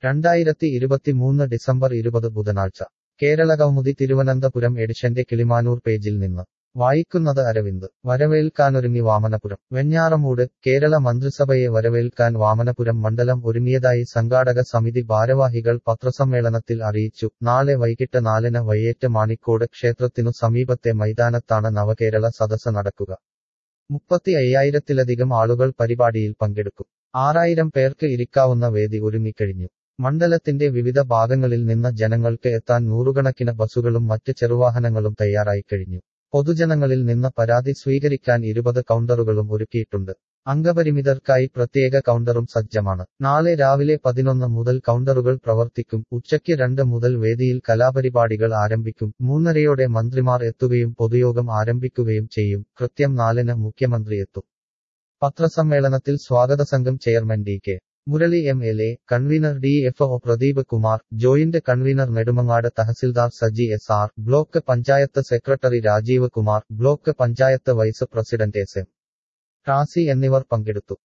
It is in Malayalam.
രണ്ടായിരത്തി ഇരുപത്തിമൂന്ന് ഡിസംബർ ഇരുപത് ബുധനാഴ്ച കേരളകൗമുദി തിരുവനന്തപുരം എഡിഷന്റെ കിളിമാനൂർ പേജിൽ നിന്ന് വായിക്കുന്നത് അരവിന്ദ് വരവേൽക്കാനൊരുങ്ങി വാമനപുരം വെഞ്ഞാറമൂട് കേരള മന്ത്രിസഭയെ വരവേൽക്കാൻ വാമനപുരം മണ്ഡലം ഒരുങ്ങിയതായി സംഘാടക സമിതി ഭാരവാഹികൾ പത്രസമ്മേളനത്തിൽ അറിയിച്ചു നാളെ വൈകിട്ട് നാലിന് വയ്യേറ്റ് മാണിക്കോട് ക്ഷേത്രത്തിനു സമീപത്തെ മൈതാനത്താണ് നവകേരള സദസ്സ് നടക്കുക മുപ്പത്തി അയ്യായിരത്തിലധികം ആളുകൾ പരിപാടിയിൽ പങ്കെടുക്കും ആറായിരം പേർക്ക് ഇരിക്കാവുന്ന വേദി ഒരുങ്ങിക്കഴിഞ്ഞു മണ്ഡലത്തിന്റെ വിവിധ ഭാഗങ്ങളിൽ നിന്ന് ജനങ്ങൾക്ക് എത്താൻ നൂറുകണക്കിന് ബസുകളും മറ്റ് ചെറുവാഹനങ്ങളും തയ്യാറായി കഴിഞ്ഞു പൊതുജനങ്ങളിൽ നിന്ന് പരാതി സ്വീകരിക്കാൻ ഇരുപത് കൗണ്ടറുകളും ഒരുക്കിയിട്ടുണ്ട് അംഗപരിമിതർക്കായി പ്രത്യേക കൗണ്ടറും സജ്ജമാണ് നാളെ രാവിലെ പതിനൊന്ന് മുതൽ കൗണ്ടറുകൾ പ്രവർത്തിക്കും ഉച്ചയ്ക്ക് രണ്ട് മുതൽ വേദിയിൽ കലാപരിപാടികൾ ആരംഭിക്കും മൂന്നരയോടെ മന്ത്രിമാർ എത്തുകയും പൊതുയോഗം ആരംഭിക്കുകയും ചെയ്യും കൃത്യം നാലിന് മുഖ്യമന്ത്രി എത്തും പത്രസമ്മേളനത്തിൽ സ്വാഗത സംഘം chairman D K Murali M L A convener D F O Pradeep Kumar joint convener Nedumangad tahsildar Saji S R block panchayat secretary Rajeev Kumar block panchayat vice president S M Razi എന്നിവർ പങ്കെടുത്തു